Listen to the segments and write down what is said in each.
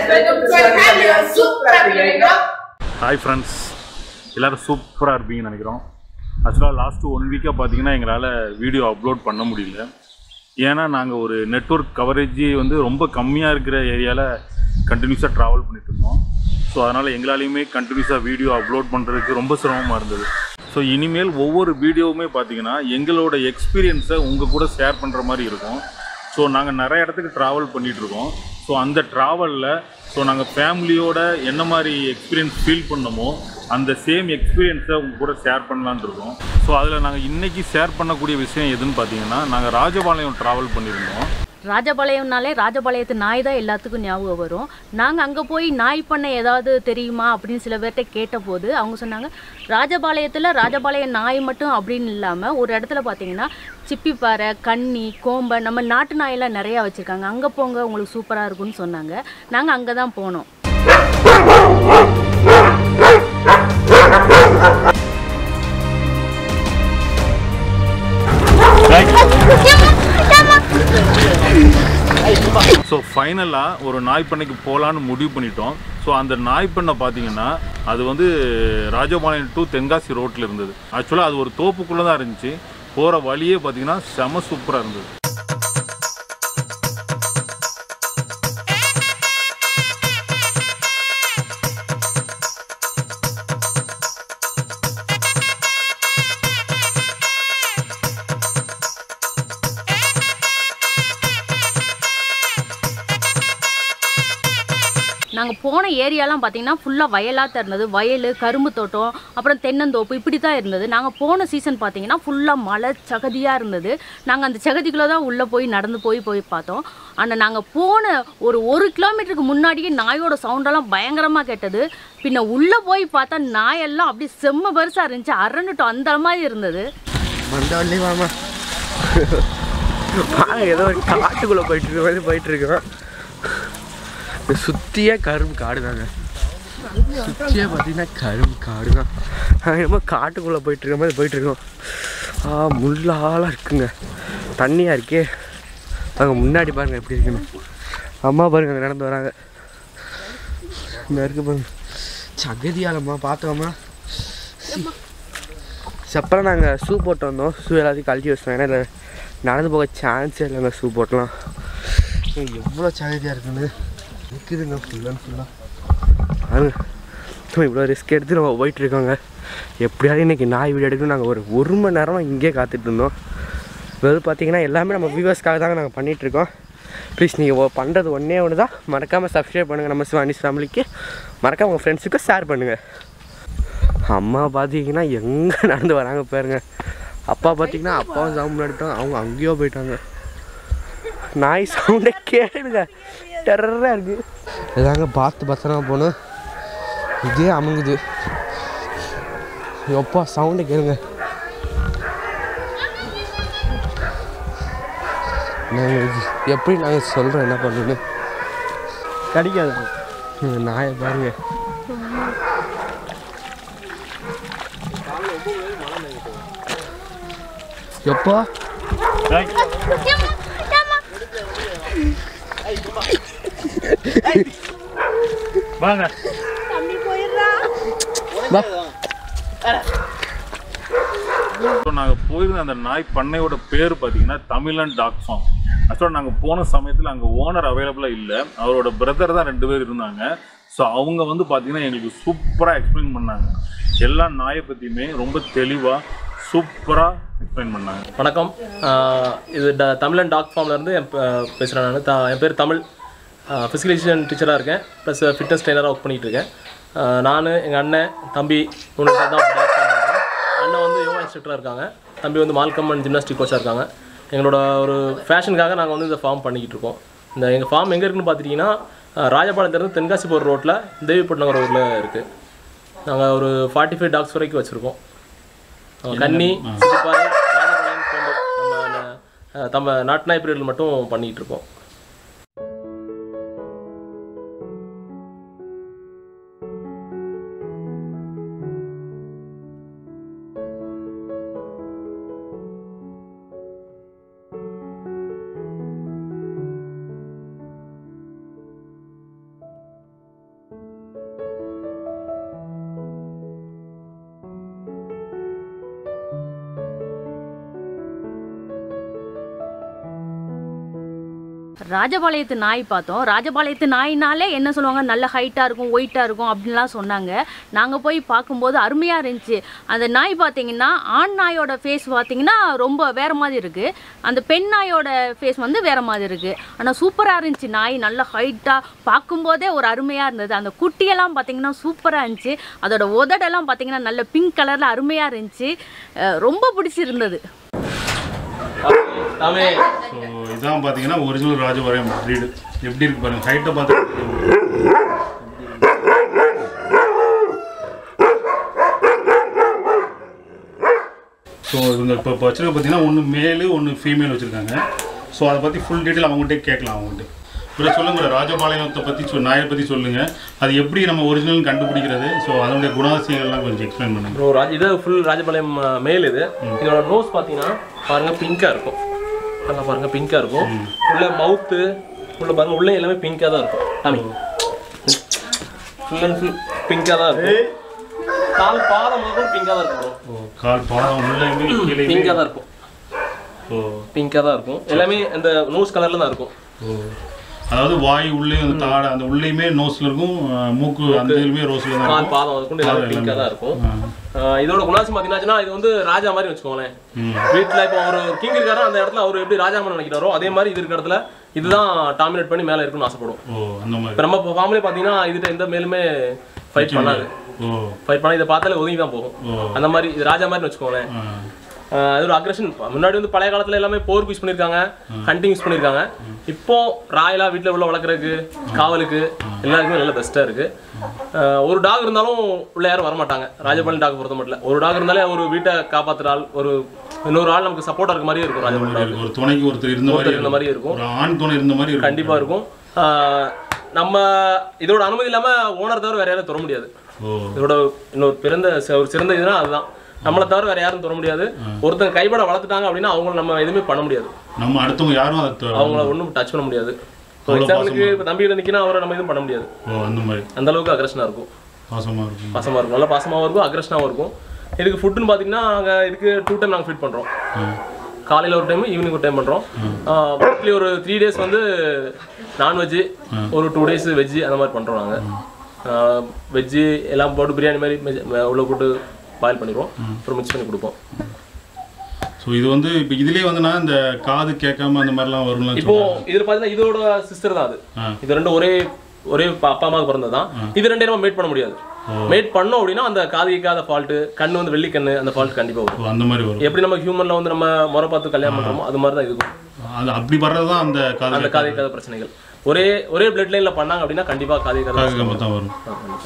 welcome to our family of Super Happy hi friends எல்லோரும் சூப்பராக இருப்பீங்கன்னு நினைக்கிறோம் ஆக்சுவலாக லாஸ்ட்டு ஒன் வீக்காக பார்த்தீங்கன்னா எங்களால் வீடியோ அப்லோட் பண்ண முடியல ஏன்னா நாங்கள் ஒரு நெட்வொர்க் கவரேஜ் வந்து ரொம்ப கம்மியாக இருக்கிற ஏரியாவில் கண்டினியூஸாக ட்ராவல் பண்ணிட்டு இருந்தோம் ஸோ அதனால் எங்களாலையுமே கண்டினியூஸாக வீடியோ அப்லோட் பண்ணுறதுக்கு ரொம்ப சிரமமாக இருந்தது ஸோ இனிமேல் ஒவ்வொரு வீடியோவுமே பார்த்தீங்கன்னா எங்களோட எக்ஸ்பீரியன்ஸை உங்கள் கூட ஷேர் பண்ணுற மாதிரி இருக்கும் ஸோ நாங்கள் நிறைய இடத்துக்கு ட்ராவல் பண்ணிகிட்ருக்கோம் ஸோ அந்த ட்ராவலில் ஸோ நாங்கள் ஃபேமிலியோட என்ன மாதிரி எக்ஸ்பீரியன்ஸ் ஃபீல் பண்ணமோ அந்த சேம் எக்ஸ்பீரியன்ஸை உங்க கூட ஷேர் பண்ணலான்னு இருக்கோம் ஸோ அதில் நாங்கள் இன்றைக்கி ஷேர் பண்ணக்கூடிய விஷயம் எதுன்னு பார்த்தீங்கன்னா நாங்கள் ராஜபாளையம் ட்ராவல் பண்ணியிருந்தோம் ராஜபாளையம்னாலே ராஜபாளையத்து நாய் தான் எல்லாத்துக்கும் ஞாபகம் வரும் நாங்கள் அங்கே போய் நாய் பண்ண ஏதாவது தெரியுமா அப்படின்னு சில பேர்கிட்ட கேட்டபோது அவங்க சொன்னாங்க ராஜபாளையத்தில் ராஜபாளையம் நாய் மட்டும் அப்படின்னு இல்லாமல் ஒரு இடத்துல பார்த்தீங்கன்னா சிப்பிப்பாறை கன்னி கோம்பை நம்ம நாட்டு நாயெல்லாம் நிறையா வச்சுருக்காங்க அங்கே போங்க உங்களுக்கு சூப்பராக இருக்கும்னு சொன்னாங்க நாங்கள் அங்கே தான் போனோம் ஸோ ஃபைனலாக ஒரு நாய் பண்ணைக்கு போகலான்னு முடிவு பண்ணிட்டோம் ஸோ அந்த நாய் பண்ணை பார்த்தீங்கன்னா அது வந்து ராஜபாளையம் டு தென்காசி ரோட்டில் இருந்தது ஆக்சுவலாக அது ஒரு தோப்புக்குள்ளே தான் இருந்துச்சு போகிற வழியே பார்த்தீங்கன்னா செம சூப்பராக இருந்தது நாங்கள் போன ஏரியாலாம் பார்த்தீங்கன்னா ஃபுல்லாக வயலாக தான் இருந்தது வயல் கரும்பு தோட்டம் அப்புறம் தென்னந்தோப்பு இப்படி தான் இருந்தது நாங்கள் போன சீசன் பார்த்தீங்கன்னா ஃபுல்லாக மலை சகதியாக இருந்தது நாங்கள் அந்த சகதிக்குள்ளே தான் உள்ளே போய் நடந்து போய் போய் பார்த்தோம் ஆனால் நாங்கள் போன ஒரு ஒரு கிலோமீட்டருக்கு முன்னாடியே நாயோட சவுண்டெல்லாம் பயங்கரமாக கேட்டது பின்ன உள்ளே போய் பார்த்தா நாயெல்லாம் அப்படியே செம்ம பெருசாக இருந்துச்சு அரண்டுட்டோம் அந்த மாதிரி இருந்தது மண்டவள்ளி மாமா வாங்க ஏதோ ஒரு காட்டுக்குள்ளே போயிட்டு இருக்க மாதிரி போயிட்டு இருக்கோம் இது சுற்றியே கரும்பு காடு தாங்க சுற்றியே பார்த்தீங்கன்னா கரும்பு காடு தான் நாங்கள் என்னமோ காட்டுக்குள்ளே போயிட்டு இருக்க மாதிரி போயிட்டு இருக்கோம் ஆ முள்ளாலாம் இருக்குங்க தண்ணியாக இருக்கே அங்கே முன்னாடி பாருங்க எப்படி இருக்குன்னு அம்மா பாருங்க அங்கே நடந்து வராங்க இந்த இருக்கு பாருங்க சகதியாலம்மா பார்த்தோம்மா அப்புறம் நாங்கள் ஷூ போட்டு வந்தோம் ஷூ எல்லாத்தையும் கழட்டி வச்சிட்டோம் ஏன்னா இதில் நடந்து போக சான்ஸே இல்லைங்க ஷூ போட்டலாம் எவ்வளோ சகதியாக இருக்குன்னு நிற்குதுங்க ஃபுல் அண்ட் ஃபுல்லாக அது இவ்வளோ ரிஸ்க் எடுத்து நம்ம போயிட்டுருக்கோங்க எப்படியாவது இன்றைக்கி நாய் வீடியோ எடுக்கணும் நாங்கள் ஒரு ஒரு மணி நேரமாக இங்கேயே காத்துட்டு இருந்தோம் வெறும் பார்த்தீங்கன்னா எல்லாமே நம்ம வியூவர்ஸ்க்காக தாங்க நாங்கள் பண்ணிகிட்ருக்கோம் ப்ளீஸ் நீங்கள் பண்ணுறது ஒன்றே ஒன்று தான் மறக்காமல் சப்ஸ்கிரைப் பண்ணுங்கள் நம்ம சிவானிஸ் ஃபேமிலிக்கு மறக்காம உங்கள் ஃப்ரெண்ட்ஸுக்கு ஷேர் பண்ணுங்கள் அம்மா பார்த்தீங்கன்னா எங்கே நடந்து வராங்க பாருங்க அப்பா பார்த்தீங்கன்னா அப்பாவும் சாமி முன்னாடி அவங்க அங்கேயோ போயிட்டாங்க நாய் சவுண்டை கேளுங்க டெரராக இருக்கு இதாங்க பார்த்து பத்திரமா போகணும் இதே அமுங்குது எப்பா சவுண்டை கேளுங்க நாங்கள் இது எப்படி நாங்கள் சொல்கிறோம் என்ன பண்ணணும்னு கடிக்காது இந்த நாயை பாருங்க எப்பா வாங்க வா ஸோ நாங்கள் போயிருந்த அந்த நாய் பண்ணையோட பேர் பார்த்தீங்கன்னா தமிழன் டாக் ஃபார்ம் ஆக்சுவலாக நாங்கள் போன சமயத்தில் அங்கே ஓனர் அவைலபிளாக இல்லை அவரோட பிரதர் தான் ரெண்டு பேர் இருந்தாங்க ஸோ அவங்க வந்து பார்த்தீங்கன்னா எங்களுக்கு சூப்பராக எக்ஸ்பிளைன் பண்ணாங்க எல்லா நாயை பற்றியுமே ரொம்ப தெளிவாக சூப்பராக எக்ஸ்பிளைன் பண்ணாங்க வணக்கம் ஆஹ் இது ட தமிழன் டாக் ஃபார்ம்லேருந்து என் பேசுகிறேன் நான் த என் பேர் தமிழ் ஃபிசிக்கல் எஜுகேஷன் டீச்சராக இருக்கேன் ப்ளஸ் ஃபிட்னஸ் ட்ரைனராக ஒர்க் பண்ணிகிட்டு இருக்கேன் நான் எங்கள் அண்ணன் தம்பி மூணு பேர் தான் டாக் ஃபார்ம் பண்ணுறோம் அண்ணன் வந்து யோகா இன்ஸ்ட்ரக்டராக இருக்காங்க தம்பி வந்து மால்கம் அண்ட் ஜிம்னாஸ்டிக் கோச்சாக இருக்காங்க எங்களோட ஒரு ஃபேஷனுக்காக நாங்கள் வந்து இந்த ஃபார்ம் பண்ணிக்கிட்டு இருக்கோம் இந்த எங்கள் ஃபார்ம் எங்கே இருக்குன்னு பார்த்துட்டிங்கன்னா ஆஹ் ராஜபாளையத்துலேருந்து தென்காசி போகிற ரோட்டில் தேவிப்பட்டினங்கிற ஊரில் இருக்குது நாங்கள் ஒரு ஃபார்ட்டி ஃபைவ் டாக்ஸ் வரைக்கும் வச்சுருக்கோம் கன்னி சிப்பாறை ராஜபாளையம் கோம்பை நம்ம அஹ், நம்ம நாட்டு நாய் பிரிவில் மட்டும் பண்ணிகிட்டு இருக்கோம் ராஜபாளையத்து நாய் பார்த்தோம் ராஜபாளையத்து நாயினாலே என்ன சொல்லுவாங்க நல்ல ஹைட்டாக இருக்கும் ஒயிட்டாக இருக்கும் அப்படின்லாம் சொன்னாங்க நாங்கள் போய் பார்க்கும்போது அருமையாக இருந்துச்சு அந்த நாய் பார்த்தீங்கன்னா ஆண் நாயோட ஃபேஸ் பார்த்தீங்கன்னா ரொம்ப வேற மாதிரி இருக்குது அந்த பெண் நாயோட ஃபேஸ் வந்து வேற மாதிரி இருக்குது ஆனால் சூப்பராக இருந்துச்சு நாய் நல்ல ஹைட்டாக பார்க்கும்போதே ஒரு அருமையாக இருந்தது அந்த குட்டியெல்லாம் பார்த்தீங்கன்னா சூப்பராக இருந்துச்சு அதோட உதடெல்லாம் பார்த்தீங்கன்னா நல்ல பிங்க் கலரில் அருமையாக இருந்துச்சு அஹ் ரொம்ப பிடிச்சிருந்தது தாமே ஸோ இதான் பார்த்தீங்கன்னா ஒரிஜினல் ராஜபாளையம் breed எப்படி இருக்கு பாருங்க ஹைட்டை பார்த்து ஸோ இவங்க இப்போ இப்போ வச்சிருக்க பார்த்தீங்கன்னா ஒன்று மேலு ஒன்று ஃபீமேல் வச்சுருக்காங்க ஸோ அதை பற்றி ஃபுல் டீட்டெயில் அவங்ககிட்டே கேட்கலாம் அவங்ககிட்ட இப்போ சொல்லுங்க ஒரு ராஜபாளையத்தை பற்றி சொல் நாயை பற்றி சொல்லுங்கள் அது எப்படி நம்ம ஒரிஜினல் கண்டுபிடிக்கிறது ஸோ அதனுடைய குணாதிசயங்கள்லாம் கொஞ்சம் எக்ஸ்பிளைன் பண்ணுங்க ப்ரோ ராஜ் இது ஃபுல் ராஜபாளையம் அஹ், மேல் இது இதோட நோஸ் பார்த்தீங்கன்னா பாருங்க பிங்காக இருக்கும் நல்லா பாருங்க பிங்காக இருக்கும் உள்ள மவுத்து உள்ள பாருங்க உள்ள எல்லாமே பிங்காக தான் இருக்கும் டாமி ஃபுல் அண்ட் ஃபுல் பிங்காக தான் இருக்கும் கால் பாதம் முதல் பிங்காக தான் இருக்கும் ஓ கால் பாதம் உள்ளேயுமே கீழே பிங்காக தான் இருக்கும் ஓ பிங்காக தான் இருக்கும் எல்லாமே இந்த நோஸ் கலரில் தான் இருக்கும் ஓ அதாவது வாய் உள்ளே அந்த தாடை அந்த உள்ளேயுமே நோஸ்ல இருக்கும் அஹ், மூக்கு அந்த இதுலயுமே ரோஸ்ல தான் கால் இருக்கும் பாதம் முதற்கொண்டு எல்லாமே பிங்காக தான் இருக்கும் அஹ், இதோட குணாசி பார்த்தீங்கன்னா இது வந்து ராஜா மாதிரி வச்சுக்கோங்களேன் ம். வீட்டில் இப்போ ஒரு கிங் இருக்காரோ அந்த இடத்துல அவர் எப்படி ராஜாமன் நினைக்கிறாரோ அதே மாதிரி இது இருக்கிற இடத்துல இதுதான் டாமினேட் பண்ணி மேலே இருக்குன்னு ஆசைப்படும் ஓ அந்த மாதிரி இப்போ நம்ம ஃபேமிலி பார்த்தீங்கன்னா இதுட்ட எந்த மேலுமே ஃபைட் பண்ணாது ஓ ஃபைட் பண்ணா இதை பார்த்தாலே ஒதுங்கி தான் போகும் ஓ அந்த மாதிரி இது ராஜா மாதிரி வச்சுக்கோங்களேன் ஆ. ஆஹ் அது ஒரு அக்ரஷன் முன்னாடி வந்து பழைய காலத்துல எல்லாமே போர் யூஸ் பண்ணியிருக்காங்க ஹண்டிங் யூஸ் பண்ணியிருக்காங்க இப்போ ராயலா வீட்டில் உள்ள வளர்க்குறதுக்கு காவலுக்கு எல்லாருக்குமே நல்ல பெஸ்ட்டாக இருக்கு ஆஹ் ஒரு டாக் இருந்தாலும் உள்ள யாரும் வரமாட்டாங்க ராஜபாளையம் டாக் பொறுத்த மட்டும் இல்ல. ஒரு டாக் இருந்தாலே ஒரு வீட்டை காப்பாத்துற ஆள் ஒரு இன்னொரு ஆள் நமக்கு சப்போர்ட்டா இருக்க மாதிரியே இருக்கும் ராஜபாளையம் டாக் ஒரு துணைக்கு ஒருத்தர் இருந்த மாதிரி இருந்த மாதிரி இருக்கும் ஒரு ஆண் துணை இருந்த மாதிரி இருக்கும் கண்டிப்பா இருக்கும் ஆஹ் நம்ம இதோட அனுமதி இல்லாம ஓனர் தவிர வேற யாரும் தொட முடியாது ஓ இதோட இன்னொரு பிறந்த ச- ஒரு சிறந்த இதுனா அதுதான் நம்மளை தவிர வேற யாரும் தொட முடியாது ஒருத்தங்க கைப்பட வளர்த்துட்டாங்க அப்படின்னா அவங்கள நம்ம எதுவுமே பண்ண முடியாது நம்ம அடுத்தவங்க யாரும் அதை தொ- அவங்கள ஒன்றும் டச் பண்ண முடியாது அவ்வளவு எக்ஸாம்பிளுக்கு இப்போ தம்பி கிட்ட நிற்கினா அவரை நம்ம எதுவும் பண்ண முடியாது ஓ அந்த மாதிரி அந்த அளவுக்கு அக்ரஷனாக இருக்கும் பாசமா இருக்கும் பாசமாக இருக்கும் நல்லா பாசமாகவும் இருக்கும் அக்ரஷனாகவும் இருக்கும் இதுக்கு ஃபுட்டுன்னு பார்த்தீங்கன்னா நாங்கள் இதுக்கு டூ டைம் நாங்கள் ஃபீட் பண்ணுறோம் காலையில் ஒரு டைம் ஈவினிங் ஒரு டைம் பண்ணுறோம் வீக்லி ஒரு த்ரீ டேஸ் வந்து நான்வெஜ்ஜு ஒரு டூ டேஸ் வெஜ்ஜு அந்த மாதிரி பண்ணுறோம் நாங்கள் வெஜ்ஜு எல்லாம் போட்டு பிரியாணி மாதிரி மெஜ்- ம- உள்ள போட்டு பாயில் பண்ணிடுவோம் அப்புறம் மிக்ஸ் பண்ணி கொடுப்போம் ஸோ இது வந்து இப்போ இதுலயே வந்துன்னா இந்த காது கேட்காம அந்த மாதிரிலாம் வரும்லாம் இப்போ சொல்லுவாங்க இதில் பார்த்தீங்கன்னா இதோட சிஸ்டர் தான் அது ஆ. இது ரெண்டும் ஒரே ஒரே பா- அப்பா அம்மாவுக்கு பிறந்தது தான் இது ரெண்டையும் நம்ம மேட் பண்ண முடியாது மேட் பண்ணோம் அப்படின்னா அந்த காது கேட்காத ஃபால்ட்டு கண்ணு வந்து வெள்ளி கண்ணு அந்த ஃபால்ட் கண்டிப்பாக வரும் ஓ அந்த மாதிரி வரும் எப்படி நம்ம ஹியூமன்ல வந்து நம்ம முறை பார்த்து கல்யாணம் பண்றோமோ அது மாதிரி தான் இருக்கும் அது அப்படி வர்றது தான் அந்த காது அந்த காது கேட்காத பிரச்சனைகள் ஒரே ஒரே பிளட் லைன்ல பண்ணாங்க அப்படின்னா கண்டிப்பா காது கேட்காத காது கேட்காம தான் வரும்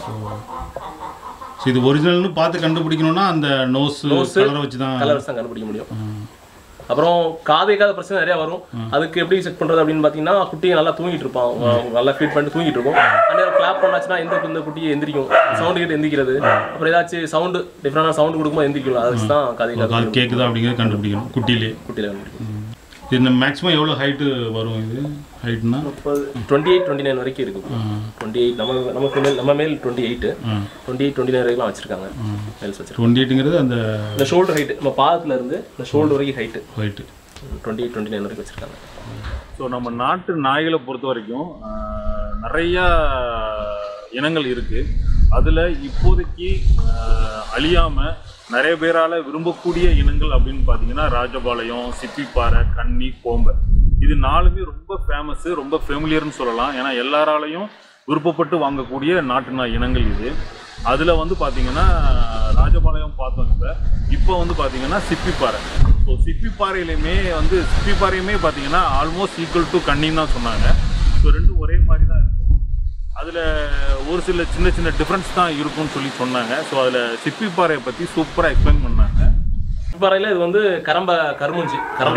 ஸோ இது ஒரிஜினல்னு பார்த்து கண்டுபிடிக்கணும்னா அந்த நோஸ் கலரை வச்சு தான் கலர்ஸ் தான் கண்டுபிடிக்க முடியும் அப்புறம் காது கேட்காத பிரச்சனை நிறைய வரும் அதுக்கு எப்படி செக் பண்றது அப்படின்னு பாத்தீங்கன்னா குட்டியை நல்லா தூங்கிட்டு இருப்பான் அவங்க நல்லா ஃபீட் பண்ணிட்டு தூங்கிட்டு இருக்கும் அந்த கிளாப் பண்ணாச்சுன்னா எந்த இந்த குட்டியை எந்திரிக்கும் சவுண்டு கேட்டு எந்திரிக்கிறது அப்புறம் ஏதாச்சும் சவுண்டு டிஃப்ரெண்டான சவுண்டு கொடுக்கும்போது எந்திரிக்கும் அதை வச்சு தான் காது கேட்காத காது கேட்குதா அப்படிங்கிறத கண்டுபிடிக்கணும் குட்டிலே குட்டியில கண்டுபிடிக்கும் இது இந்த மேக்ஸிமம் எவ்வளோ ஹைட்டு வரும் இது ஹைட்னா டுவெண்ட்டி எயிட் டுவெண்ட்டி நைன் வரைக்கும் இருக்கு டுவெண்ட்டி எயிட் நம்ம நம்ம female- நம்ம male twenty eight twenty eight twenty nine வரைக்கும் வச்சிருக்காங்க மேல்ஸ் வச்சிருக்காங்க டுவெண்ட்டி எயிட்டுங்கிறது அந்த இந்த ஷோல்டர் ஹைட் நம்ம பாதத்துல இருந்து இந்த ஷோல்டர் வரைக்கும் height height twenty eight twenty nine வரைக்கும் வச்சிருக்காங்க ஸோ நம்ம நாட்டு நாய்களை பொறுத்த வரைக்கும் ஆஹ், நிறைய இனங்கள் இருக்குது அதில் இப்போதைக்கு ஆஹ், அழியாம நிறைய பேரால விரும்பக்கூடிய இனங்கள் அப்படின்னு பார்த்தீங்கன்னா ராஜபாளையம் சிப்பிப்பாறை கன்னி கோம்பை இது நாலுமே ரொம்ப ஃபேமஸ் ரொம்ப ஃபெமிலியர்னு சொல்லலாம் ஏன்னா எல்லாராலையும் விருப்பப்பட்டு வாங்கக்கூடிய நாட்டு நாய் இனங்கள் இது அதில் வந்து பார்த்தீங்கன்னா ராஜபாளையம் பார்த்தோம் இப்போ இப்போ வந்து பார்த்தீங்கன்னா சிப்பிப்பாறை ஸோ சிப்பிப்பாறையிலையுமே வந்து சிப்பிப்பாறையுமே பார்த்தீங்கன்னா ஆல்மோஸ்ட் ஈக்குவல் டு கண்ணின்னு தான் சொன்னாங்க ஸோ ரெண்டும் ஒரே மாதிரி தான் இருக்கும் அதில் ஒரு சில சின்ன சின்ன டிஃப்ரென்ஸ் தான் இருக்கும்னு சொல்லி சொன்னாங்க ஸோ அதில் சிப்பிப்பாறையை பற்றி சூப்பராக எக்ஸ்பிளைன் பண்ணாங்க வரையில இது வந்து கரம்ப கருமுஞ்சி கரம்ப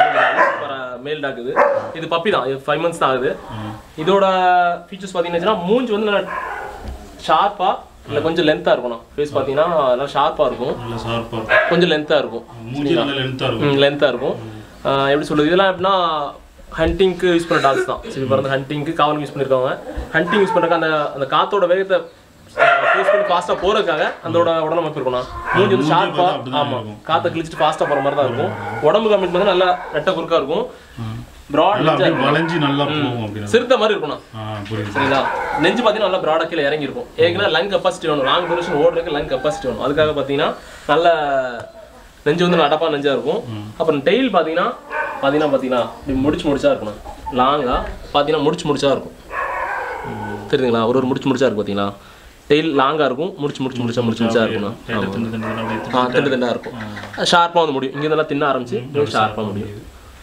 மேல் டாக் இது இது பப்பி தான் இது ஃபைவ் மந்த்ஸ் தான் ஆகுது இதோட ஃபீச்சர்ஸ் பார்த்தீங்கன்னா மூஞ்சி வந்து நல்லா ஷார்ப்பாக இல்லை கொஞ்சம் லென்த்தாக இருக்கணும் ஃபேஸ் பார்த்தீங்கன்னா நல்லா ஷார்ப்பாக இருக்கும் நல்ல ஷார்ப்பாக கொஞ்சம் லென்த்தாக இருக்கும் மூஞ்சி நல்ல லென்த்தாக இருக்கும் லென்த்தாக இருக்கும் ஆஹ் எப்படி சொல்றது இதெல்லாம் எப்படின்னா ஹண்டிங்க்கு யூஸ் பண்ண டாக்ஸ் தான் சரி பிறந்த ஹண்டிங்க்கு காவலுக்கு யூஸ் பண்ணியிருக்காங்க ஹண்டிங் யூஸ் பண்ணுறக்கு அந்த அந்த காத்தோட வேகத்தை ஃபேஸ் பண்ணி ஃபாஸ்ட்டாக போகிறதுக்காக அதோட உடலமைப்பு இருக்கணும் மூஞ்சி வந்து ஷார்ப்பாக அப்படிதான் ஆமாம் இருக்கும். காற்றை கிழிச்சிட்டு ஃபாஸ்ட்டாக போகிற மாதிரி தான் இருக்கும் உடம்பு கம்மிட் வந்து நல்லா ரெட்டை குறுக்காக இருக்கும் ப்ராட் நல்லா அப்படியே வளைஞ்சு நல்லா போகும் அப்படின்னு சிறுத்தை மாதிரி இருக்கணும் ஆ புரியுது சரிங்களா நெஞ்சு பார்த்தீங்கன்னா நல்லா ப்ராடாக கீழே இறங்கி இருக்கும் ஏற்கனவே லங் கெப்பாசிட்டி வேணும் லாங் டியூரேஷன் ஓடுறதுக்கு லங் கெப்பாசிட்டி வேணும் அதுக்காக பார்த்தீங்கன்னா நல்ல நெஞ்சு வந்து நடப்பா நெஞ்சா இருக்கும் அப்புறம் டெய்ல் பார்த்தீங்கன்னா பார்த்தீங்கன்னா பார்த்தீங்கன்னா இப்படி முடிச்சு முடிச்சா இருக்கணும் லாங்கா பார்த்தீங்கன்னா முடிச்சு முடிச்சா இருக்கும் தெரியுதுங்களா ஒரு ஒரு முடிச்சு முடிச்சா இருக்கும் பார்த்தீங்களா டெய்ல் லாங்கா இருக்கும் முடிச்சு முடிச்சு முடிச்சா முடிச்சு முடிச்சா இருக்கணும் லைட்டா திண்டு திண்டு திண்டு அப்படியே ஆ திண்டு திண்டா இருக்கும் ஷார்ப்பாக வந்து முடியும் இங்கே இதெல்லாம் தின்ன ஆரம்பிச்சு ஷார்ப்பாக முடியும்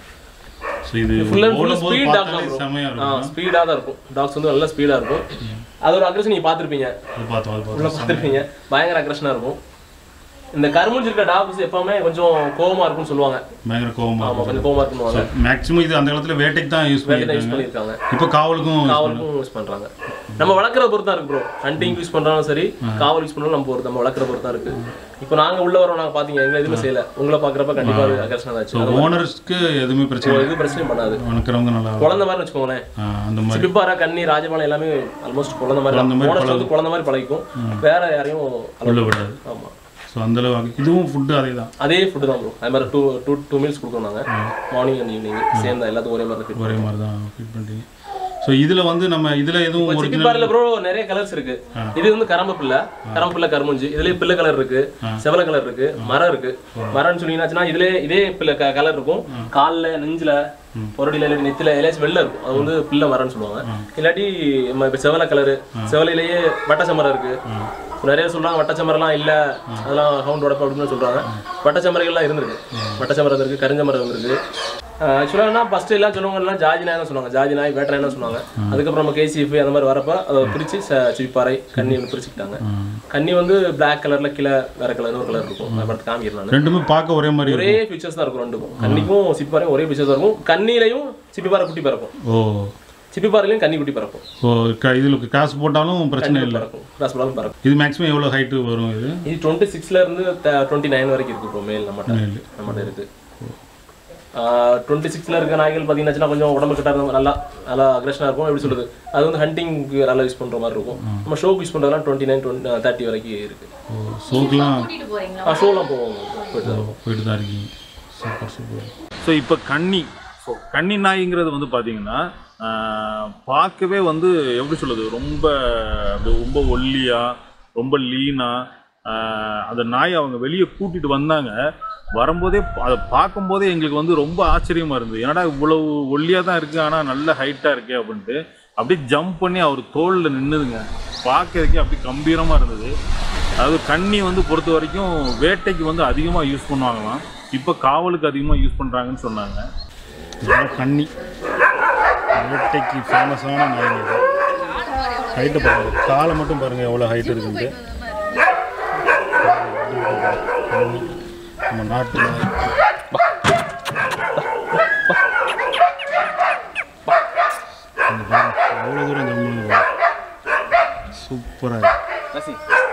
ஸோ இது ஃபுல் அண்ட் ஃபுல் ஓடும்போது ஸ்பீட் டாக் பார்த்தாலே செமையா தான் ஆ இருக்கும் ஸ்பீடாக தான் இருக்கும் டாக்ஸ் வந்து நல்லா ஸ்பீடாக இருக்கும் அதோட அக்ரஷன் நீங்கள் பார்த்துருப்பீங்க அது பார்த்தோம் அது உள்ள பார்த்தோம் பார்த்துருப்பீங்க பயங்கர அக்ரஷனாக இருக்கும் இந்த கருமுஞ்சி இருக்க டாக்ஸ் எப்பவுமே கொஞ்சம் கோவமா இருக்கும்னு சொல்லுவாங்க பயங்கர கோவமா ஆமா கொஞ்சம் கோவமா இருக்குன்னு மேக்ஸிமம் இது அந்த காலத்துல வேட்டைக்கு தான் யூஸ் யூஸ் பண்ணிருக்காங்க பண்ணியிருக்காங்க இப்போ காவலுக்கும் காவலுக்கும் யூஸ் பண்றாங்க நம்ம வளர்க்குற பொறுத்து தான் இருக்கு ப்ரோ ஹண்டிங் யூஸ் பண்றாலும் சரி காவல் யூஸ் பண்ணாலும் நம்ம பொறுத்து நம்ம வளர்க்குற பொறுத்து தான் இருக்கு இப்போ நாங்க உள்ள வரோம் நாங்க பாத்தீங்க எங்களை எதுவுமே செய்யல உங்களை பாக்குறப்ப கண்டிப்பா அது அகர்ஷன் ஆச்சு அது ஓனர்ஸ்க்கு எதுவுமே பிரச்சனை இல்லை எதுவும் பிரச்சனையும் பண்ணாது வளர்க்குறவங்க நல்லா குழந்தை மாதிரி வச்சுக்கோங்களேன் ஆ, அந்த மாதிரி சிப்பிப்பாரா கன்னி ராஜபாளையம் எல்லாமே ஆல்மோஸ்ட் குழந்தை மாதிரி குழந்தை மாதிரி ஓனர்ஸ் வந்து குழந்தை மாதிரி பழகிக்கும் வேற யாரையும் allow உள்ள விடாது ஆமா ஸோ அந்த அளவு இதுவும் ஃபுட்டு அதே தான் அதே ஃபுட்டு தான் ப்ரோ அது மாதிரி டூ டூ டூ மீல்ஸ் கொடுக்குறோம் நாங்கள் மார்னிங் அண்ட் ஈவினிங் சேம் தான் எல்லாத்துக்கும் ஒரே மாதிரி ஒரே மாதிரி தான் ஃபிட் பண்ணுறீங்க ஸோ இதில் வந்து நம்ம இதில் எதுவும் ஒரிஜினல் சிப்பிப்பாரில் ப்ரோ நிறைய கலர்ஸ் இருக்கு இது வந்து கரம்ப பிள்ளை கரம்ப பிள்ளை கருமுஞ்சி இதுலயே பிள்ளை கலர் இருக்கு செவல கலர் இருக்கு மரம் இருக்கு மரம்னு சொன்னீங்கன்னாச்சுன்னா இதுல இதே பிள்ளை கலர் இருக்கும் கால்ல நெஞ்சில பொரடியில இல்லாட்டி நெத்தில எல்லாம் வெள்ளை இருக்கும் அது வந்து பிள்ளை மரம்னு சொல்லுவாங்க இல்லாட்டி நம்ம இப்ப செவல கலரு செவலையிலேயே வட்டச்சமரம் இருக்கு நிறைய சொல்றாங்க வட்டச்சமரம்லாம் இல்ல அதெல்லாம் ஹவுண்ட் உடப்பு அப்படின்னு சொல்றாங்க வட்டச்சமரைகள்லாம் இருந்திருக்கு வட்டச்சமரம் இருந்திருக்கு கரிஞ்சமரம் இருந்திருக்கு ஆக்சுவலாக என்ன ஃபர்ஸ்ட் எல்லாம் சொல்லுவாங்க எல்லாம் ஜாதி நாய் தான் சொன்னாங்க ஜாதி நாய் வேட்டை நாய் சொன்னாங்க அதுக்கப்புறம் நம்ம கேசிஎஃப் அந்த மாதிரி வரப்ப அதை பிரிச்சு ச- சிப்பிப்பாறை கன்னி வந்து பிரிச்சுக்கிட்டாங்க கன்னி வந்து பிளாக் கலர்ல கீழே வேற கலர் ஒரு கலர் இருக்கும் அதை பார்த்து காமிக்கிறேன் நான் ரெண்டுமே பார்க்க ஒரே மாதிரி ஒரே ஃபீச்சர்ஸ் தான் இருக்கும் ரெண்டுக்கும் கன்னிக்கும் சிப்பிப்பாறையும் ஒரே ஃபீச்சர்ஸ் இருக்கும் கண்ணிலையும் சிப்பிப்பாறை குட்டி பறக்கும் ஓ சிப்பிப்பாறையிலையும் கன்னி குட்டி பறக்கும் ஓ க இதில் காசு போட்டாலும் பிரச்சனை கன்னி இல்லை பறக்கும் கிராஸ் பண்ணாலும் பறக்கும் இது மேக்ஸிமம் எவ்வளோ ஹைட்டு வரும் இது இது டுவெண்ட்டி சிக்ஸ்ல இருந்து டுவெண்ட்டி நைன் வரைக்கும் இருக்கு ப்ரோ மேல் நம்மகிட்ட நம்மகிட்ட இருக்கு டுவெண்ட்டி சிக்ஸ்ல இருக்க நாய்கள் பார்த்தீங்கன்னா கொஞ்சம் உடம்பு கிட்ட இருந்தா நல்லா நல்லா அக்ரஷனாக இருக்கும் எப்படி சொல்றது அது வந்து ஹண்டிங்க்கு நல்லா யூஸ் பண்ற மாதிரி இருக்கும் நம்ம ஷோக்கு யூஸ் பண்றதெல்லாம் டுவெண்ட்டி நைன் டுவெண்ட்டி தேர்ட்டி வரைக்கும் இருக்கு ஓ ஷோக்கெலாம் கூட்டிட்டு போறீங்களா ஷோலாம் போவோம் போயிட்டு தான் போயிட்டு தான் இருக்கீங்க சூப்பர் சூப்பர் ஸோ இப்போ கன்னி ஸோ கன்னி நாய்ங்கிறது வந்து பார்த்தீங்கன்னா ஆஹ், பார்க்கவே வந்து எப்படி சொல்லுது ரொம்ப அப்படி ரொம்ப ஒல்லியாக ரொம்ப லீனாக அந்த நாய் அவங்க வெளியே கூட்டிட்டு வந்தாங்க வரும்போதே ப- அதை பார்க்கும்போதே எங்களுக்கு வந்து ரொம்ப ஆச்சரியமாக இருந்தது ஏன்னா இவ்வளவு ஒல்லியாக தான் இருக்குது ஆனால் நல்ல ஹைட்டாக இருக்கே அப்படின்ட்டு அப்படியே ஜம்ப் பண்ணி அவர் தோளில் நின்றுதுங்க பார்க்கறதுக்கே அப்படி கம்பீரமாக இருந்தது அதாவது கன்னி வந்து பொறுத்த வரைக்கும் வேட்டைக்கு வந்து அதிகமாக யூஸ் பண்ணுவாங்களாம் இப்போ காவலுக்கு அதிகமாக யூஸ் பண்ணுறாங்கன்னு சொன்னாங்க கன்னி வேட்டைக்கு ஃபேமஸான நாய் ஹைட்டு பாருங்க காலை மட்டும் பாருங்க எவ்வளோ ஹைட் இருக்குன்ட்டு நம்ம நாட்டு நாய் இங்க பாருங்க, எவ்வளோ தூரம் ஜம்மு சூப்பராக இருக்கு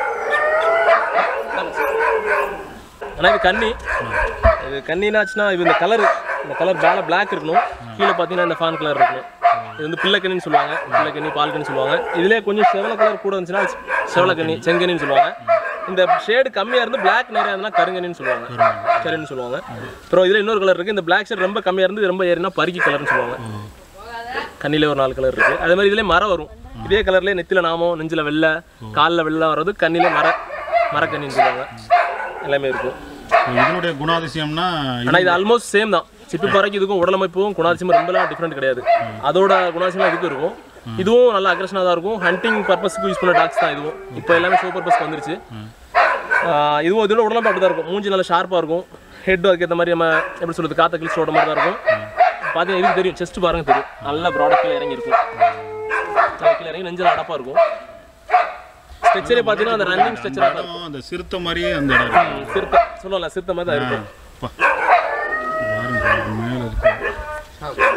ஆனால் இது கன்னி இது கன்னினாச்சுன்னா இது இந்த கலர் இந்த கலர் மேலே பிளாக் இருக்கணும் கீழே பார்த்தீங்கன்னா இந்த ஃபான் கலர் இருக்கணும் இது வந்து பிள்ளைக்கண்ணின்னு சொல்லுவாங்க பிள்ளைக்கண்ணி பால்கண்ணி சொல்லுவாங்க இதுலேயே கொஞ்சம் செவல கலர் கூட இருந்துச்சுன்னா செவலக்கண்ணி செங்கண்ணின்னு சொல்லுவாங்க இந்த ஷேடு கம்மியாக இருந்து பிளாக் நிறையா இருந்தால் கருங்கண்ணின்னு சொல்லுவாங்க கருன்னு சொல்லுவாங்க அப்புறம் இதில் இன்னொரு கலர் இருக்குது இந்த பிளாக் ஷேட் ரொம்ப கம்மியாக இருந்து ரொம்ப ஏறினா பருக்கி கலர்னு சொல்லுவாங்க கண்ணிலே ஒரு நாலு கலர் இருக்குது அதே மாதிரி இதுலேயே மரம் வரும் இதே கலர்லேயே நெத்தில நாமம் நெஞ்சில் வெள்ளை காலில் வெள்ளை வர்றது கண்ணிலே மர மரக்கண்ணின்னு சொல்லுவாங்க எல்லாமே இருக்கும் இதனுடைய குணாதிசயம்னா ஆனா இது ஆல்மோஸ்ட் சேம் தான் சிப்பி பறக்கு இதுக்கும் உடலமைப்பும் குணாதிசயமும் ரொம்பலாம் டிஃப்ரெண்ட் கிடையாது அதோட குணாதிசயம் இதுக்கும் இருக்கும் இதுவும் நல்ல அக்ரஷனாக தான் இருக்கும் ஹண்டிங் பர்பஸ்க்கு யூஸ் பண்ண டாக்ஸ் தான் இதுவும் இப்போ எல்லாமே ஷோ பர்பஸ்க்கு வந்துருச்சு ஆஹ் இதுவும் இதோட உடலமைப்பு அப்படி தான் இருக்கும் மூஞ்சி நல்லா ஷார்ப்பாக இருக்கும் ஹெட் அதுக்கேற்ற மாதிரி நம்ம எப்படி சொல்றது காத்த கிழிச்சு ஓட மாதிரி தான் இருக்கும் பார்த்தீங்கன்னா இதுக்கு தெரியும் செஸ்ட் பாருங்க தெரியும் நல்ல ப்ராடக்ட்ல இறங்கி இருக்கும் நல்லா கீழே இறங்கி நெஞ்சில் அடப்பாக இருக்கும் ஸ்ட்ரெச்சரே பார்த்தீங்கன்னா அந்த ரன்னிங் ஸ்ட்ரெச்சராக தான் இருக்கும் அந்த சிறுத்தை மாதிரியே அந்த இடம் இருக்கு சிறுத்தை சொல்லலாம் சிறுத்தை மாதிரி தான் இருக்கும் அப்பா. பாருங்க மேலே இருக்கு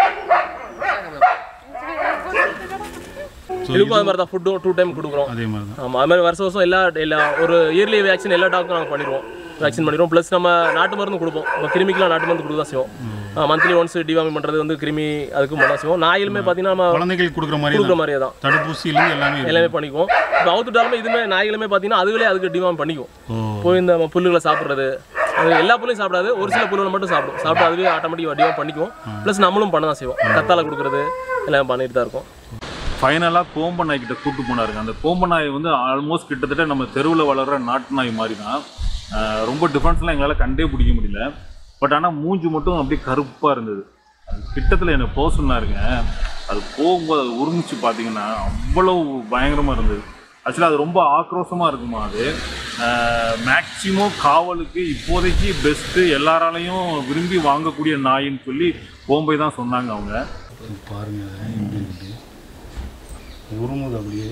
இதுக்கும் அது மாதிரி தான் ஃபுட்டும் டூ டைம் கொடுக்குறோம் அதே மாதிரி தான் ஆமாம் அது மாதிரி வருஷம் வருஷம் எல்லா எல்லா ஒரு இயர்லி வேக்சின் எல்லா டாக்டரும் நாங்கள் பண்ணிடுவோம் வேக்சின் பண்ணிடுவோம் ப்ளஸ் நம்ம நாட்டு மருந்து கொடுப்போம் நம்ம கிருமிக்கெலாம் நாட்டு மருந்து கொடுக்க தான் செய்வோம் மந்த்லி ஒன்ஸ் டிவாமி பண்ணுறது வந்து கிருமி அதுக்கும் பண்ண செய்வோம் நாயிலுமே பார்த்தீங்கன்னா நம்ம குழந்தைகளுக்கு கொடுக்குற மாதிரி கொடுக்குற தான் மாதிரியே தான் தடுப்பூசியிலேருந்து எல்லாமே இருக்கு. எல்லாமே பண்ணிக்குவோம் இப்போ அவுத்துட்டாலுமே இதுவுமே நாய்களுமே பார்த்தீங்கன்னா அதுகளே அதுக்கு டிவாமி பண்ணிக்கும் ஓ போய் இந்த நம்ம புல்லுகளை சாப்பிட்றது அது எல்லா புல்லையும் சாப்பிடாது ஒரு சில புல்லுல மட்டும் சாப்பிடும் சாப்பிட்டு அதுவே ஆட்டோமேட்டிக் வடிவம் பண்ணிக்குவோம் ப்ளஸ் நம்மளும் பண்ண தான் செய்வோம் கத்தால கொடுக்குறது எல்லாம் பண்ணிட்டு தான் இருக்கோம் ஃபைனலாக கோம்ப நாய் கிட்ட கூட்டு போனாருங்க அந்த கோம்ப நாய் வந்து ஆல்மோஸ்ட் கிட்டத்தட்ட நம்ம தெருவில் வளர்கிற நாட்டு நாய் மாதிரி தான் ஆஹ் ரொம்ப டிஃப்ரென்ஸ்லாம் எங்களால் கண்டே பிடிக்க முடியல பட் ஆனால் மூஞ்சி மட்டும் அப்படியே கருப்பாக இருந்தது அது கிட்டத்தில் என்னை போக சொன்னாருங்க அது போகும்போது அது உருமிச்சு பார்த்தீங்கன்னா அவ்வளோ பயங்கரமாக இருந்தது ஆக்சுவலாக அது ரொம்ப ஆக்ரோஷமாக இருக்குமா அது மேக்சிமம் காவலுக்கு இப்போதைக்கு பெஸ்ட்டு எல்லாராலையும் விரும்பி வாங்கக்கூடிய நாயின்னு சொல்லி கோம்பை தான் சொன்னாங்க அவங்க பாருங்க எப்படி இருக்குது உருமுது அப்படியே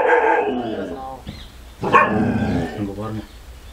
அங்கே பாருங்க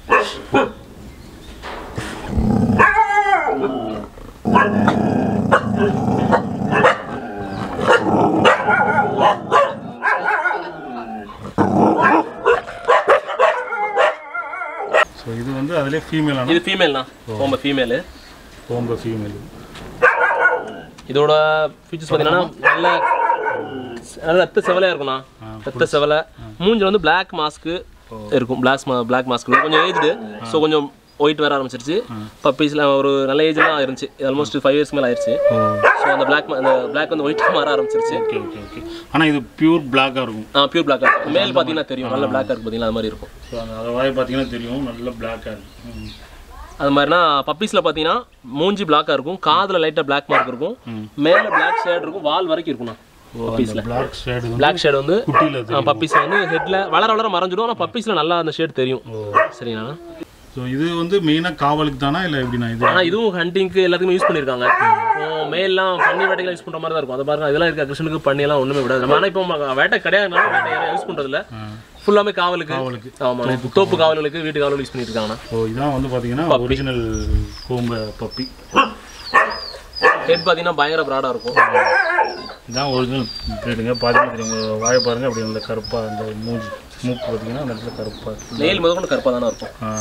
ஸோ இது வந்து அதிலே ஃபீமேலான இது ஃபீமேல் தான் ரொம்ப ஃபீமேலு கோம்ப ஃபீமேல் இதோட ஃபீச்சர்ஸ் பார்த்தீங்கன்னா நல்ல நல்ல ரத்த செவலையாக இருக்கும்ண்ணா ரத்த செவலை மூஞ்சில் வந்து பிளாக் மாஸ்க்கு இருக்கும் பிளாக் பிளாக் மாஸ்க் கொஞ்சம் ஏஜ்டு ஸோ கொஞ்சம் ஒயிட் வர ஆரம்பிச்சிருச்சு பப்பீஸில் ஒரு நல்ல ஏஜ்லாம் இருந்துச்சு ஆல்மோஸ்ட் ஃபைவ் இயர்ஸ் மேலே ஆயிடுச்சு ஸோ அந்த பிளாக் அந்த பிளாக் வந்து ஒயிட் மாற ஆரம்பிச்சிருச்சு ஓகே ஓகே ஓகே ஆனால் இது பியூர் பிளாக்காக இருக்கும் ஆ பியூர் பிளாக் இருக்கும் மேல் பார்த்தீங்கன்னா தெரியும் நல்ல பிளாக்காக இருக்கு பார்த்தீங்கன்னா அது மாதிரி இருக்கும் ஸோ அந்த வாய் பார்த்தீங்கன்னா தெரியும் நல்ல பிளாக்காக இருக்கும் அது மாதிரினா பப்பீஸில் பார்த்தீங்கன்னா மூஞ்சி பிளாக்காக இருக்கும் காதில் லைட்டாக பிளாக் மார்க் இருக்கும் மேலே பிளாக் ஷேட் இருக்கும் வால் வரைக்கும் இருக்கும்ண்ணா பப்பீஸில் பிளாக் ஷேடு பிளாக் ஷேட் வந்து குட்டியில் பப்பீஸ் வந்து ஹெட்ல வளர வளர மறைஞ்சிடும் ஆனால் பப்பீஸில் நல்லா அந்த ஷேட் தெரியும் சரிங்களா ஸோ இது வந்து மெயினாக காவலுக்கு தானா இல்லை எப்படிண்ணா இது ஆனால் இதுவும் ஹண்டிங்க்கு எல்லாத்துக்குமே யூஸ் பண்ணியிருக்காங்க இப்போ மேல்லாம் பண்ணி வேட்டைகள் யூஸ் பண்ணுற மாதிரி தான் இருக்கும் அது பாருங்க இதெல்லாம் இருக்க கிருஷ்ணனுக்கு பண்ணியெல்லாம் ஒன்றுமே விடாது நம்ம ஆனால் இப்போ வேட்டை கிடையாதுனால வேட்டை யாரும் யூஸ் பண்ணுறதில்ல ஃபுல்லாமே காவலுக்கு காவலுக்கு. ஆமாம் தோப்பு காவலுக்கு வீட்டு காவலுக்கு யூஸ் பண்ணிட்டு இருக்காங்கண்ணா ஸோ இதான் வந்து பார்த்தீங்கன்னா ஒரிஜினல் கோம்ப பப்பி ஹெட் பார்த்தீங்கன்னா பயங்கர ப்ராடாக இருக்கும் இதான் ஒரிஜினல் ப்ரீடுங்க பார்த்தீங்கன்னா தெரியும் உங்க வாயை பாருங்க அப்படி அந்த கருப்பாக அந்த மூஞ்சி மூக்கு பார்த்தீங்கன்னா அந்த இடத்துல கருப்பாக இருக்கு நெயில் முதல் கொண்டு கருப்பாக தானே இருக்கும் ஆ.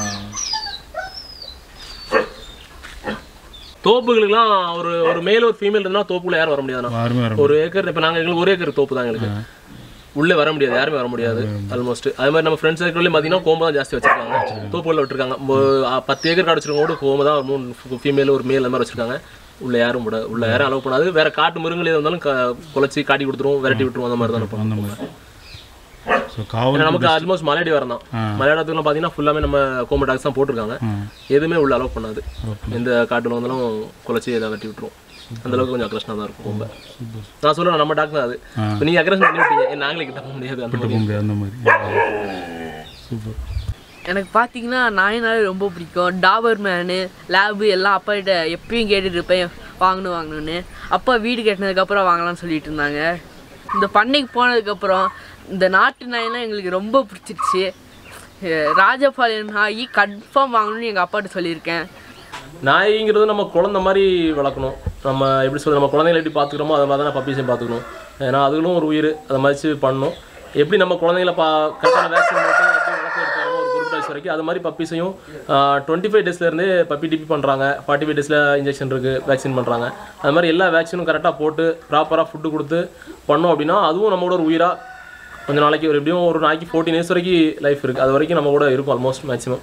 தோப்புகளுக்குலாம் ஒரு ஒரு மேல் ஒரு ஃபீமேல் இருந்தால் தோப்புக்குள்ள யாரும் வர முடியாதுண்ணா யாருமே வர ஒரு ஏக்கர் இப்போ நாங்கள் எங்களுக்கு ஒரு ஏக்கர் தோப்பு தான் எங்களுக்கு உள்ளே வர முடியாது யாருமே வர முடியாது ஆல்மோஸ்ட் அது மாதிரி நம்ம ஃப்ரெண்ட்ஸ் சர்க்கிள்லேயும் பார்த்தீங்கன்னா கோம்பு தான் ஜாஸ்தி வச்சிருக்காங்க தோப்புகளில் விட்டுருக்காங்க மொ- ஆ, பத்து ஏக்கர் காடு வச்சிருக்கவங்க கூட கோம்பு தான் ஒரு மூணு ஃபீமேல் ஒரு மேல் அந்த மாதிரி வச்சிருக்காங்க உள்ள யாரும் விட உள்ள யாரும் அலோவ் பண்ணாது வேற காட்டு மிருகங்கள் எது வந்தாலும் க- குலைச்சி காட்டி கொடுத்துருவோம் விரட்டி விட்டுருவோம் அந்த மாதிரி தான் இருப்போம் அந்த மாதிரி ஸோ காவல் ஏன்னா நமக்கு ஆல்மோஸ்ட் மலையாடி வரம் தான் மலையாளத்துக்குலாம் பார்த்தீங்கன்னா ஃபுல்லாமே நம்ம கோம்பு டாக்ஸ் தான் போட்டிருக்காங்க எதுவுமே உள்ள அலோவ் பண்ணாது எந்த காட்டில் வந்தாலும் குலைச்சி எதாவது வெட்டி விட்டுருவோம் அந்த அளவுக்கு கொஞ்சம் அக்ரஷனாக தான் இருக்கும் ரொம்ப நான் சொல்றேன் நம்ம டாக்டர் அது இப்போ நீங்கள் அக்ரஷன் பண்ணி விட்டீங்க ஏன் நாங்களே கிட்ட போக முடியாது அந்த மாதிரி போக முடியாது அந்த மாதிரி சூப்பர் எனக்கு பார்த்தீங்கன்னா நாயினாலே ரொம்ப பிடிக்கும் டாபர் மேனு லேபு எல்லாம் அப்பா கிட்ட எப்பயும் கேட்டுட்டு இருப்பேன் வாங்கணும் வாங்கணும்னு அப்பா வீடு கட்டினதுக்கப்புறம் வாங்கலாம்னு சொல்லிட்டு இருந்தாங்க இந்த பண்ணைக்கு போனதுக்கப்புறம் இந்த நாட்டு நாயெல்லாம் எங்களுக்கு ரொம்ப பிடிச்சிருச்சு அஹ் ராஜபாளையம் நாய் கன்ஃபார்ம் வாங்கணும்னு எங்கள் அப்பாட்ட சொல்லியிருக்கேன் நாய்ங்கிறது நம்ம குழந்தை மாதிரி வளர்க்கணும் நம்ம எப்படி சொல்றது நம்ம குழந்தைகளை எப்படி பார்த்துக்கிறோமோ அதை மாதிரி தான் பப்பீஸையும் பார்த்துக்கணும் ஏன்னா அதுகளும் ஒரு உயிர் அதை மதிச்சு பண்ணணும் எப்படி நம்ம குழந்தைங்கள பா கரெக்டான வேக்சின் போட்டு எப்படி வளர்த்து எடுத்து வரோமோ ஒரு குறிப்பிட்ட வயசு வரைக்கும் அது மாதிரி பப்பீஸையும் டுவெண்ட்டி ஃபைவ் டேஸ்லேருந்தே பப்பி டிபி பண்ணுறாங்க ஃபார்ட்டி ஃபைவ் டேஸில் இன்ஜெக்ஷன் இருக்குது வேக்சின் பண்ணுறாங்க அது மாதிரி எல்லா வேக்சினும் கரெக்டாக போட்டு ப்ராப்பராக ஃபுட்டு கொடுத்து பண்ணோம் அப்படின்னா அதுவும் நம்மளோட ஒரு உயிராக கொஞ்ச நாளைக்கு ஒரு எப்படியும் ஒரு நாளைக்கு ஃபோர்டீன் இயர்ஸ் வரைக்கும் லைஃப் இருக்குது அது வரைக்கும் நம்ம கூட இருக்கும் ஆல்மோஸ்ட் மேக்ஸிமம்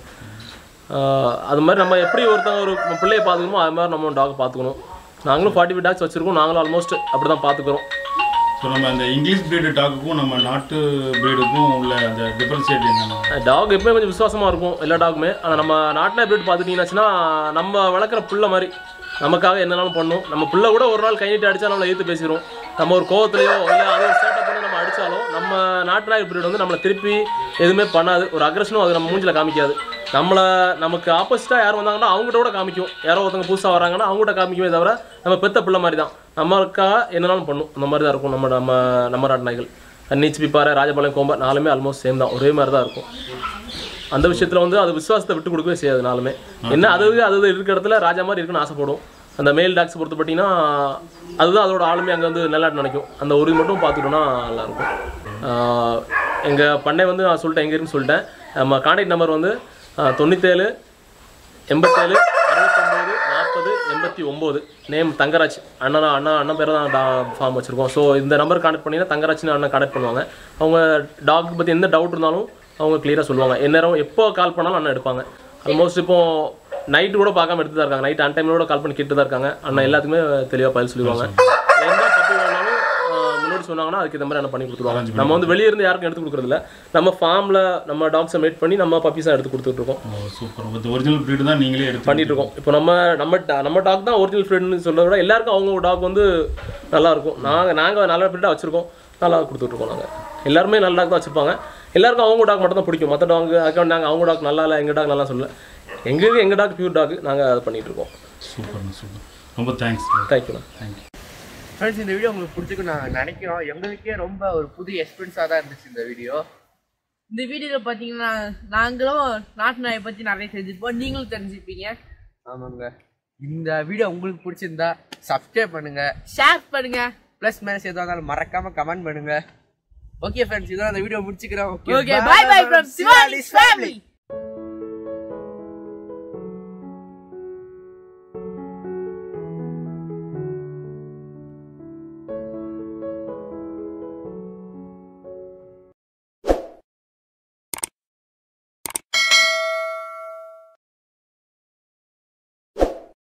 அது மாதிரி நம்ம எப்படி ஒருத்தவங்க ஒரு பிள்ளையை பார்த்துக்கணுமோ அது மாதிரி நம்ம டாக் பார்த்துக்கணும் நாங்களும் ஃபார்ட்டி ஃபைவ் டாக்ஸ் வச்சுருக்கோம் நாங்களும் ஆல்மோஸ்ட் அப்படி தான் பார்த்துக்கிறோம் ஸோ நம்ம அந்த இங்கிலீஷ் பிரீடு டாக்குக்கும் நம்ம நாட்டு பிரீடுக்கும் உள்ள அந்த டிஃபரன்ஷியேட் என்னென்ன டாக் எப்பவுமே கொஞ்சம் விசுவாசமாக இருக்கும் எல்லா டாகுமே ஆனால் நம்ம நாட்டில் எப்படி பார்த்துட்டீங்கன்னாச்சுன்னா நம்ம வளர்க்குற புள்ள மாதிரி நமக்காக என்னனாலும் பண்ணும் நம்ம புள்ள கூட ஒரு நாள் கை நீட்டி அடிச்சா நம்மளை எதிர்த்து பேசிடும் நம்ம ஒரு கோவத்துலையோ இல்லை அதை ஒரு சேட்டை பண்ணி நம்ம அடித்தாலும் நம்ம நாட்டு நாய் பிரீடு வந்து நம்மளை திருப்பி எதுவுமே பண்ணாது ஒரு அக்ரஷனும் அது நம்ம மூஞ்சில காமிக்காது நம்மளை நமக்கு ஆப்போசிட்டாக யார் வந்தாங்கன்னா அவங்ககிட்ட கூட காமிக்கும் யாரோ ஒருத்தவங்க புதுசாக வராங்கன்னா அவங்ககிட்ட காமிக்குமே தவிர நம்ம பெத்த பிள்ளை மாதிரி தான் நம்மளுக்காக என்னனாலும் பண்ணும் அந்த மாதிரி தான் இருக்கும் நம்ம நம்ம நம்ம நாட்டு நாய்கள் நீச்சு பிப்பாறை ராஜபாளையம் கோம்பை நாலுமே ஆல்மோஸ்ட் சேம் தான் ஒரே மாதிரி தான் இருக்கும் அந்த விஷயத்தில் வந்து அது விசுவாசத்தை விட்டு கொடுக்கவே செய்யாது நாலுமே என்ன அது அது அது இருக்கிற இடத்துல ராஜா மாதிரி இருக்குன்னு ஆசைப்படும் அந்த மேல் டாக்ஸ் பொறுத்த பார்த்தீங்கன்னா அதுதான் அதோட ஆளுமே அங்கே வந்து நல்லாட்டு நினைக்கும் அந்த ஒரு இது மட்டும் பார்த்துட்டோம்னா நல்லாயிருக்கும் எங்கள் பண்ணை வந்து நான் சொல்லிட்டேன் எங்கே இருக்குன்னு சொல்லிட்டேன் நம்ம கான்டாக்ட் நம்பர் வந்து ஆஹ், தொண்ணூத்தேழு எண்பத்தேழு அறுபத்தொம்போது நாற்பது எண்பத்தி ஒம்பது நேம் தங்கராஜ் அண்ணா அண்ணா அண்ணன் பேர் தான் ஃபார்ம் வச்சுருக்கோம் ஸோ இந்த நம்பர் கான்டாக்ட் பண்ணிங்கன்னா தங்கராஜ்னு அண்ணன் கான்டாக்ட் பண்ணுவாங்க அவங்க டாக் பற்றி எந்த டவுட் இருந்தாலும் அவங்க கிளியராக சொல்லுவாங்க எந்நேரம் எப்போ கால் பண்ணாலும் அண்ணன் எடுப்பாங்க ஆல்மோஸ்ட் இப்போ நைட்டு கூட பார்க்காம எடுத்து தான் இருக்காங்க நைட் அன் டைம்ல கால் பண்ணி கேட்டு தான் இருக்காங்க அண்ணா எல்லாத்துக்குமே தெளிவாக பதில் சொல்லிடுவாங்க எந்த பப்பி வேணாலும் ஆஹ், முன்னாடி சொன்னாங்கன்னா அதுக்கு இந்த மாதிரி என்ன பண்ணி கொடுத்துருவாங்க நம்ம வந்து வெளியே இருந்து யாருக்கும் எடுத்து கொடுக்குறதில்ல நம்ம ஃபார்மில் நம்ம டாக்ஸை மேட் பண்ணி நம்ம பப்பீஸாக எடுத்து கொடுத்துட்டு இருக்கோம் ஓ சூப்பர் இந்த ஒரிஜினல் ப்ரீடு தான் நீங்களே எடுத்து பண்ணிட்டு இருக்கோம் இப்போ நம்ம நம்ம da- நம்ம டாக் தான் ஒரிஜினல் ஃப்ரெண்ட்னு சொல்றத விட எல்லாருக்கும் அவங்க டாக் வந்து நல்லா இருக்கும் நாங்கள் நாங்கள் நல்ல ஃப்ரெண்டாக வச்சிருக்கோம் நல்லா கொடுத்துட்டு இருக்கோம் நாங்கள் எல்லாருமே நல்ல டாக் தான் வச்சிருப்பாங்க எல்லாருக்கும் அவங்க டாக் மட்டும் தான் பிடிக்கும் மற்ற டாக் அதுக்காக நாங்கள் அவங்க டாக் நல்லா இல்லை எங்கள் டாக் நல்லா சொல்லல எங்களுக்கு எங்கள் டாக் பியூர் டாக் நாங்கள் அதை பண்ணிட்டு இருக்கோம் சூப்பர்ண்ணா சூப்பர் ரொம்ப தேங்க்ஸ் தேங்க்யூண்ணா தேங்க்யூ ஃப்ரெண்ட்ஸ் இந்த வீடியோ உங்களுக்கு பிடிச்சிருக்கு நான் நினைக்கிறோம் எங்களுக்கே ரொம்ப ஒரு புது எக்ஸ்பீரியன்ஸாக தான் இருந்துச்சு இந்த வீடியோ இந்த வீடியோவில் பார்த்தீங்கன்னா நாங்களும் நாட்டு நாயை பற்றி நிறைய தெரிஞ்சுப்போம் நீங்களும் தெரிஞ்சுப்பீங்க ஆமாங்க இந்த வீடியோ உங்களுக்கு பிடிச்சிருந்தா சப்ஸ்கிரைப் பண்ணுங்க ஷேர் பண்ணுங்க ப்ளஸ் மேனஸ் எதுவாக இருந்தாலும் மறக்காம கமெண்ட் பண்ணுங்க ஓகே ஃப்ரெண்ட்ஸ் இதோட அந்த வீடியோ முடிச்சுக்கிறோம் okay bye bye from Sivalis family